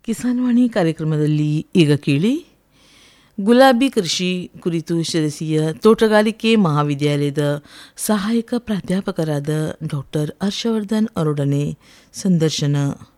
ಕಿಸಾನ್ ವಾಣಿ ಕಾರ್ಯಕ್ರಮದಲ್ಲಿ ಈಗ ಕೇಳಿ ಗುಲಾಬಿ ಕೃಷಿ ಕುರಿತು ಶಿರಸಿಯ ತೋಟಗಾರಿಕೆ ಮಹಾವಿದ್ಯಾಲಯದ ಸಹಾಯಕ ಪ್ರಾಧ್ಯಾಪಕರಾದ ಡಾಕ್ಟರ್ ಹರ್ಷವರ್ಧನ್ ಅವರೊಡನೆ ಸಂದರ್ಶನ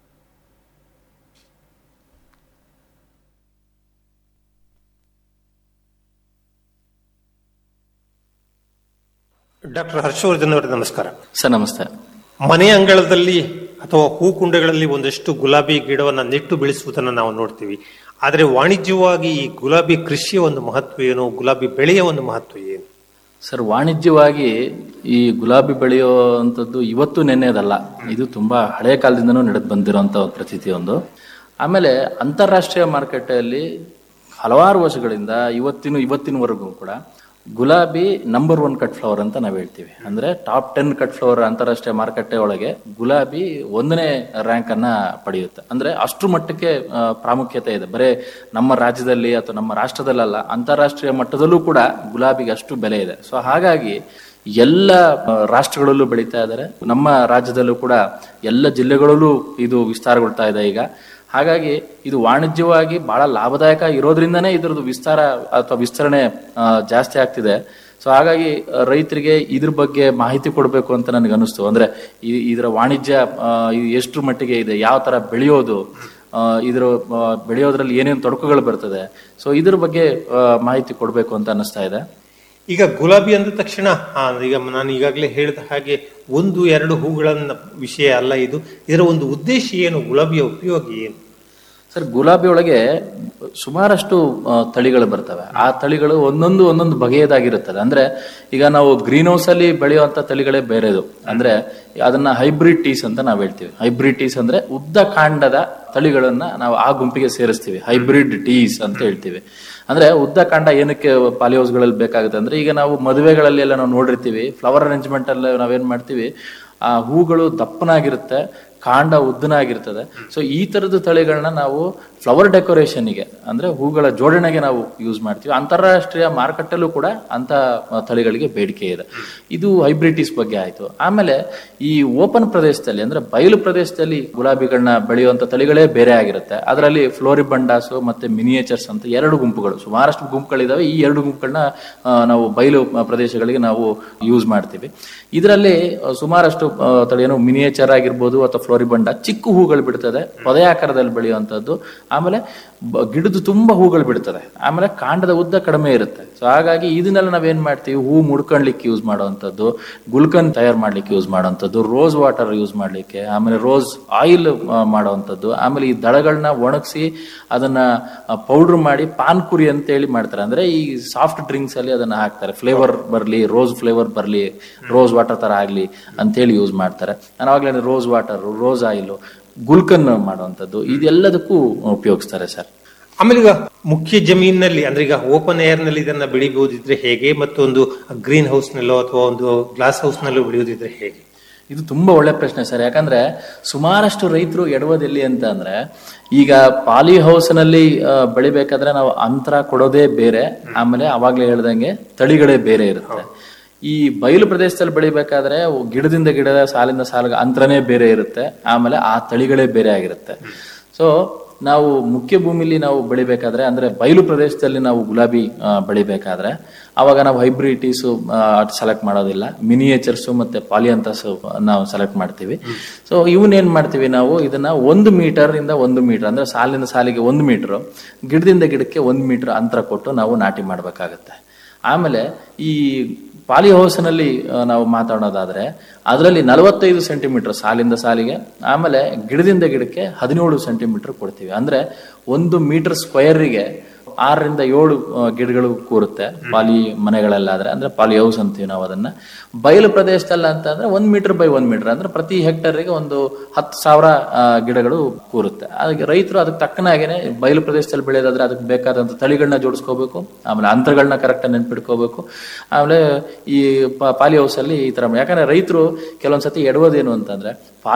ಡಾಕ್ಟರ್ ಹರ್ಷವರ್ಧನ್ ಅವರೇ ನಮಸ್ಕಾರ ಸರ್ ನಮಸ್ತೆ ಮನೆ ಅಂಗಳದಲ್ಲಿ ಅಥವಾ ಹೂಕುಂಡಗಳಲ್ಲಿ ಒಂದಷ್ಟು ಗುಲಾಬಿ ಗಿಡವನ್ನ ನೆಟ್ಟು ಬೆಳೆಸುವುದನ್ನು ನಾವು ನೋಡ್ತೀವಿ ಆದರೆ ವಾಣಿಜ್ಯವಾಗಿ ಈ ಗುಲಾಬಿ ಕೃಷಿಯ ಒಂದು ಮಹತ್ವ ಏನು ಗುಲಾಬಿ ಬೆಳೆಯ ಒಂದು ಮಹತ್ವ ಏನು ಸರ್ ವಾಣಿಜ್ಯವಾಗಿ ಈ ಗುಲಾಬಿ ಬೆಳೆಯುವಂಥದ್ದು ಇವತ್ತು ನೆನ್ನೆದಲ್ಲ ಇದು ತುಂಬಾ ಹಳೆಯ ಕಾಲದಿಂದನೂ ನಡೆದು ಬಂದಿರುವಂತ ಒಂದು ಪ್ರತೀತಿ ಒಂದು ಆಮೇಲೆ ಅಂತಾರಾಷ್ಟ್ರೀಯ ಮಾರುಕಟ್ಟೆಯಲ್ಲಿ ಹಲವಾರು ವರ್ಷಗಳಿಂದ ಇವತ್ತಿನ ಇವತ್ತಿನವರೆಗೂ ಕೂಡ ಗುಲಾಬಿ ನಂಬರ್ ಒನ್ ಕಟ್ ಫ್ಲವರ್ ಅಂತ ನಾವು ಹೇಳ್ತೀವಿ ಅಂದ್ರೆ ಟಾಪ್ ಟೆನ್ ಕಟ್ ಫ್ಲವರ್ ಅಂತಾರಾಷ್ಟ್ರೀಯ ಮಾರುಕಟ್ಟೆ ಒಳಗೆ ಗುಲಾಬಿ ಒಂದನೇ ರ್ಯಾಂಕ್ ಅನ್ನ ಪಡೆಯುತ್ತೆ ಅಂದ್ರೆ ಅಷ್ಟು ಮಟ್ಟಕ್ಕೆ ಆ, ಪ್ರಾಮುಖ್ಯತೆ ಇದೆ ಬರೇ ನಮ್ಮ ರಾಜ್ಯದಲ್ಲಿ ಅಥವಾ ನಮ್ಮ ರಾಷ್ಟ್ರದಲ್ಲಲ್ಲ ಅಂತಾರಾಷ್ಟ್ರೀಯ ಮಟ್ಟದಲ್ಲೂ ಕೂಡ ಗುಲಾಬಿಗೆ ಅಷ್ಟು ಬೆಲೆ ಇದೆ ಸೊ ಹಾಗಾಗಿ ಎಲ್ಲ ಆ, ರಾಷ್ಟ್ರಗಳಲ್ಲೂ ಬೆಳೀತಾ ಇದ್ದಾರೆ ನಮ್ಮ ರಾಜ್ಯದಲ್ಲೂ ಕೂಡ ಎಲ್ಲ ಜಿಲ್ಲೆಗಳಲ್ಲೂ ಇದು ವಿಸ್ತಾರಗೊಳ್ತಾ ಇದೆ ಈಗ ಹಾಗಾಗಿ ಇದು ವಾಣಿಜ್ಯವಾಗಿ ಬಹಳ ಲಾಭದಾಯಕ ಇರೋದ್ರಿಂದನೇ ಇದರದ್ದು ವಿಸ್ತಾರ ಅಥವಾ ವಿಸ್ತರಣೆ ಆ, ಜಾಸ್ತಿ ಆಗ್ತಿದೆ ಸೊ ಹಾಗಾಗಿ ಆ, ರೈತರಿಗೆ ಇದ್ರ ಬಗ್ಗೆ ಮಾಹಿತಿ ಕೊಡಬೇಕು ಅಂತ ನನಗೆ ಅನಿಸ್ತು ಅಂದ್ರೆ ಈ- ಇದರ ವಾಣಿಜ್ಯ ಆ, ಇದು ಎಷ್ಟು ಮಟ್ಟಿಗೆ ಇದೆ ಯಾವ ತರ ಬೆಳೆಯೋದು ಆ, ಇದ್ರ ಆ, ಬೆಳೆಯೋದ್ರಲ್ಲಿ ಏನೇನು ತೊಡಕುಗಳು ಬರ್ತದೆ ಸೊ ಇದ್ರ ಬಗ್ಗೆ ಆ, ಮಾಹಿತಿ ಕೊಡಬೇಕು ಅಂತ ಅನ್ನಿಸ್ತಾ ಇದೆ ಈಗ ಗುಲಾಬಿ ಅಂದ ತಕ್ಷಣ ಆ, ಈಗ ನಾನು ಈಗಾಗಲೇ ಹೇಳಿದ ಹಾಗೆ ಒಂದು ಎರಡು ಹೂಗಳನ್ನ ವಿಷಯ ಅಲ್ಲ ಇದು ಇದರ ಒಂದು ಉದ್ದೇಶ ಏನು ಗುಲಾಬಿಯ ಉಪಯೋಗ ಏನು ಸರ್ ಗುಲಾಬಿ ಒಳಗೆ ಸುಮಾರಷ್ಟು ಆ, ತಳಿಗಳು ಬರ್ತವೆ ಆ ತಳಿಗಳು ಒಂದೊಂದು ಒಂದೊಂದು ಬಗೆಯದಾಗಿರುತ್ತದೆ ಅಂದ್ರೆ ಈಗ ನಾವು ಗ್ರೀನ್ ಹೌಸ್ ಅಲ್ಲಿ ಬೆಳೆಯುವಂತ ತಳಿಗಳೇ ಬೇರೆದು ಅಂದ್ರೆ ಅದನ್ನ ಹೈಬ್ರಿಡ್ ಟೀಸ್ ಅಂತ ನಾವು ಹೇಳ್ತೀವಿ ಹೈಬ್ರಿಡ್ ಟೀಸ್ ಅಂದ್ರೆ ಉದ್ದ ಕಾಂಡದ ತಳಿಗಳನ್ನ ನಾವು ಆ ಗುಂಪಿಗೆ ಸೇರಿಸ್ತೀವಿ ಹೈಬ್ರಿಡ್ ಟೀಸ್ ಅಂತ ಹೇಳ್ತೀವಿ ಅಂದ್ರೆ ಉದ್ದ ಕಾಂಡ ಏನಕ್ಕೆ ಪಾಲಿ ಹೌಸ್ಗಳಲ್ಲಿ ಬೇಕಾಗುತ್ತೆ ಅಂದ್ರೆ ಈಗ ನಾವು ಮದುವೆಗಳಲ್ಲಿ ಎಲ್ಲ ನಾವು ನೋಡಿರ್ತೀವಿ ಫ್ಲವರ್ ಅರೇಂಜ್ಮೆಂಟ್ ಅಲ್ಲಿ ನಾವೇನ್ ಮಾಡ್ತೀವಿ ಆ ಹೂಗಳು ದಪ್ಪನಾಗಿರುತ್ತೆ ಕಾಂಡ ಉದ್ದನಾಗಿರ್ತದೆ ಸೊ ಈ ತರದ ತಳಿಗಳನ್ನ ನಾವು ಫ್ಲವರ್ ಡೆಕೋರೇಷನ್ಗೆ ಅಂದ್ರೆ ಹೂಗಳ ಜೋಡಣೆಗೆ ನಾವು ಯೂಸ್ ಮಾಡ್ತೀವಿ ಅಂತಾರಾಷ್ಟ್ರೀಯ ಮಾರುಕಟ್ಟೆಲ್ಲೂ ಕೂಡ ಅಂತ ಆ, ತಳಿಗಳಿಗೆ ಬೇಡಿಕೆ ಇದೆ ಇದು ಹೈಬ್ರಿಟೀಸ್ ಬಗ್ಗೆ ಆಯ್ತು ಆಮೇಲೆ ಈ ಓಪನ್ ಪ್ರದೇಶದಲ್ಲಿ ಅಂದ್ರೆ ಬಯಲು ಪ್ರದೇಶದಲ್ಲಿ ಗುಲಾಬಿಗಳನ್ನ ಬೆಳೆಯುವಂತ ತಳಿಗಳೇ ಬೇರೆ ಆಗಿರುತ್ತೆ ಅದರಲ್ಲಿ ಫ್ಲೋರಿಬಂಡಾಸು ಮತ್ತೆ ಮಿನಿಯೇಚರ್ಸ್ ಅಂತ ಎರಡು ಗುಂಪುಗಳು ಸುಮಾರಷ್ಟು ಗುಂಪುಗಳಿದಾವೆ ಈ ಎರಡು ಗುಂಪುಗಳನ್ನ ಆ, ನಾವು ಬಯಲು ಪ್ರದೇಶಗಳಿಗೆ ನಾವು ಯೂಸ್ ಮಾಡ್ತೀವಿ ಇದರಲ್ಲಿ ಆ, ಸುಮಾರಷ್ಟು ಆ, ತಳಿ ಏನು ಮಿನಿಯೇಚರ್ ಆಗಿರ್ಬೋದು ಅಥವಾ ಫ್ಲೋರಿಬಂಡ ಚಿಕ್ಕ ಹೂಗಳು ಬಿಡ್ತದೆ ಪೊದೆಯಾಕಾರದಲ್ಲಿ ಬೆಳೆಯುವಂಥದ್ದು ಆಮೇಲೆ ಬ- ಗಿಡದ ತುಂಬಾ ಹೂಗಳು ಬಿಡ್ತದೆ ಆಮೇಲೆ ಕಾಂಡದ ಉದ್ದ ಕಡಿಮೆ ಇರುತ್ತೆ ಸೊ ಹಾಗಾಗಿ ಇದನ್ನೆಲ್ಲ ನಾವೇನ್ ಮಾಡ್ತೀವಿ ಹೂ ಮುಡ್ಕೊಳ್ಲಿಕ್ಕೆ ಯೂಸ್ ಮಾಡುವಂಥದ್ದು ಗುಲ್ಕನ್ ತಯಾರು ಮಾಡ್ಲಿಕ್ಕೆ ಯೂಸ್ ಮಾಡುವಂಥದ್ದು ರೋಸ್ ವಾಟರ್ ಯೂಸ್ ಮಾಡ್ಲಿಕ್ಕೆ ಆಮೇಲೆ ರೋಸ್ ಆಯಿಲ್ ಮಾಡುವಂಥದ್ದು ಆಮೇಲೆ ಈ ದಳಗಳನ್ನ ಒಣಗಿಸಿ ಅದನ್ನ ಪೌಡರ್ ಮಾಡಿ ಪಾನ್ಪುರಿ ಅಂತ ಹೇಳಿ ಮಾಡ್ತಾರೆ ಅಂದ್ರೆ ಈ ಸಾಫ್ಟ್ ಡ್ರಿಂಕ್ಸ್ ಅಲ್ಲಿ ಅದನ್ನ ಹಾಕ್ತಾರೆ ಫ್ಲೇವರ್ ಬರ್ಲಿ ರೋಸ್ ಫ್ಲೇವರ್ ಬರ್ಲಿ ರೋಸ್ ವಾಟರ್ ತರ ಆಗ್ಲಿ ಅಂತ ಹೇಳಿ ಯೂಸ್ ಮಾಡ್ತಾರೆ ನಾನು ಅವಾಗಲೇ ರೋಸ್ ವಾಟರ್ ರೋಸ್ ಆಯಿಲ್ ಗುಲ್ಕನ್ ಮಾಡುವಂಥದ್ದು ಇದೆಲ್ಲದಕ್ಕೂ ಉಪಯೋಗಿಸ್ತಾರೆ ಸರ್ ಆಮೇಲೆ ಈಗ ಮುಖ್ಯ ಜಮೀನಿನಲ್ಲಿ ಅಂದ್ರೆ ಈಗ ಓಪನ್ ಏರ್ ನಲ್ಲಿ ಇದನ್ನ ಬೆಳಿಬಹುದಿದ್ರೆ ಹೇಗೆ ಮತ್ತೊಂದು ಗ್ರೀನ್ ಹೌಸ್ ನಲ್ಲೋ ಅಥವಾ ಒಂದು ಗ್ಲಾಸ್ ಹೌಸ್ ನಲ್ಲೋ ಬೆಳೆಯುವುದಿದ್ರೆ ಹೇಗೆ ಇದು ತುಂಬಾ ಒಳ್ಳೆ ಪ್ರಶ್ನೆ ಸರ್ ಯಾಕಂದ್ರೆ ಸುಮಾರಷ್ಟು ರೈತರು ಎಡವದೆಲ್ಲಿ ಅಂತ ಅಂದ್ರೆ ಈಗ ಪಾಲಿ ಹೌಸ್ ನಲ್ಲಿ ಆ, ಬೆಳಿಬೇಕಾದ್ರೆ ನಾವು ಅಂತರ ಕೊಡೋದೇ ಬೇರೆ ಆಮೇಲೆ ಅವಾಗ್ಲೇ ಹೇಳ್ದಂಗೆ ತಳಿಗಳೇ ಬೇರೆ ಇರುತ್ತೆ ಈ ಬಯಲು ಪ್ರದೇಶದಲ್ಲಿ ಬೆಳಿಬೇಕಾದ್ರೆ ಅವು ಗಿಡದಿಂದ ಗಿಡದ ಸಾಲಿಂದ ಸಾಲಿಗೆ ಅಂತರನೇ ಬೇರೆ ಇರುತ್ತೆ ಆಮೇಲೆ ಆ ತಳಿಗಳೇ ಬೇರೆ ಆಗಿರುತ್ತೆ ಸೊ ನಾವು ಮುಖ್ಯ ಭೂಮಿಲಿ ನಾವು ಬೆಳಿಬೇಕಾದ್ರೆ ಅಂದ್ರೆ ಬಯಲು ಪ್ರದೇಶದಲ್ಲಿ ನಾವು ಗುಲಾಬಿ ಆ, ಬೆಳಿಬೇಕಾದ್ರೆ ಅವಾಗ ನಾವು ಹೈಬ್ರಿಟೀಸು ಸೆಲೆಕ್ಟ್ ಮಾಡೋದಿಲ್ಲ ಮಿನಿಯೇಚರ್ಸು ಮತ್ತೆ ಪಾಲಿಯಂತಸು ನಾವು ಸೆಲೆಕ್ಟ್ ಮಾಡ್ತೀವಿ ಸೊ ಇವನ್ನೇನ್ ಮಾಡ್ತೀವಿ ನಾವು ಇದನ್ನ ಒಂದು ಮೀಟರ್ ಇಂದ ಒಂದು ಮೀಟರ್ ಅಂದ್ರೆ ಸಾಲಿನ ಸಾಲಿಗೆ ಒಂದು ಮೀಟರ್ ಗಿಡದಿಂದ ಗಿಡಕ್ಕೆ ಒಂದು ಮೀಟರ್ ಅಂತರ ಕೊಟ್ಟು ನಾವು ನಾಟಿ ಮಾಡ್ಬೇಕಾಗತ್ತೆ ಆಮೇಲೆ ಈ ಪಾಲಿ ಹೌಸ್ನಲ್ಲಿ ಆ, ನಾವು ಮಾತಾಡೋದಾದ್ರೆ ಅದರಲ್ಲಿ ನಲವತ್ತೈದು ಸೆಂಟಿಮೀಟರ್ ಸಾಲಿಂದ ಸಾಲಿಗೆ ಆಮೇಲೆ ಗಿಡದಿಂದ ಗಿಡಕ್ಕೆ ಹದಿನೇಳು ಸೆಂಟಿಮೀಟರ್ ಕೊಡ್ತೀವಿ ಅಂದ್ರೆ ಒಂದು ಮೀಟರ್ ಸ್ಕ್ವೇರಿಗೆ ಆರರಿಂದ ಏಳು ಆ, ಗಿಡಗಳು ಕೂರುತ್ತೆ ಪಾಲಿ ಮನೆಗಳಲ್ಲಾದ್ರೆ ಅಂದ್ರೆ ಪಾಲಿ ಹೌಸ್ ಅಂತೀವಿ ನಾವು ಅದನ್ನ ಬಯಲು ಪ್ರದೇಶದಲ್ಲಿ ಅಂತ ಅಂದ್ರೆ ಒಂದ್ ಮೀಟರ್ ಬೈ ಒಂದ್ ಮೀಟರ್ ಅಂದ್ರೆ ಪ್ರತಿ ಹೆಕ್ಟರ್ಗೆ ಒಂದು ಹತ್ತು ಸಾವಿರ ಆ, ಗಿಡಗಳು ಕೂರುತ್ತೆ ಅದಕ್ಕೆ ರೈತರು ಅದಕ್ಕೆ ತಕ್ಕನಾಗೇನೆ ಬಯಲು ಪ್ರದೇಶದಲ್ಲಿ ಬೆಳೆಯೋದಾದ್ರೆ ಅದಕ್ಕೆ ಬೇಕಾದಂತ ತಳಿಗಳನ್ನ ಜೋಡಿಸ್ಕೋಬೇಕು ಆಮೇಲೆ ಅಂತರಗಳನ್ನ ಕರೆಕ್ಟ್ ನೆನ್ಪಿಟ್ಕೋಬೇಕು ಆಮೇಲೆ ಈ ಪ- ಪಾಲಿ ಹೌಸ್ ಅಲ್ಲಿ ಈ ತರ ಯಾಕಂದ್ರೆ ರೈತರು ಕೆಲವೊಂದ್ಸತಿ ಎಡವೋದೇನು ಅಂತಂದ್ರೆ ಪಾಲಿ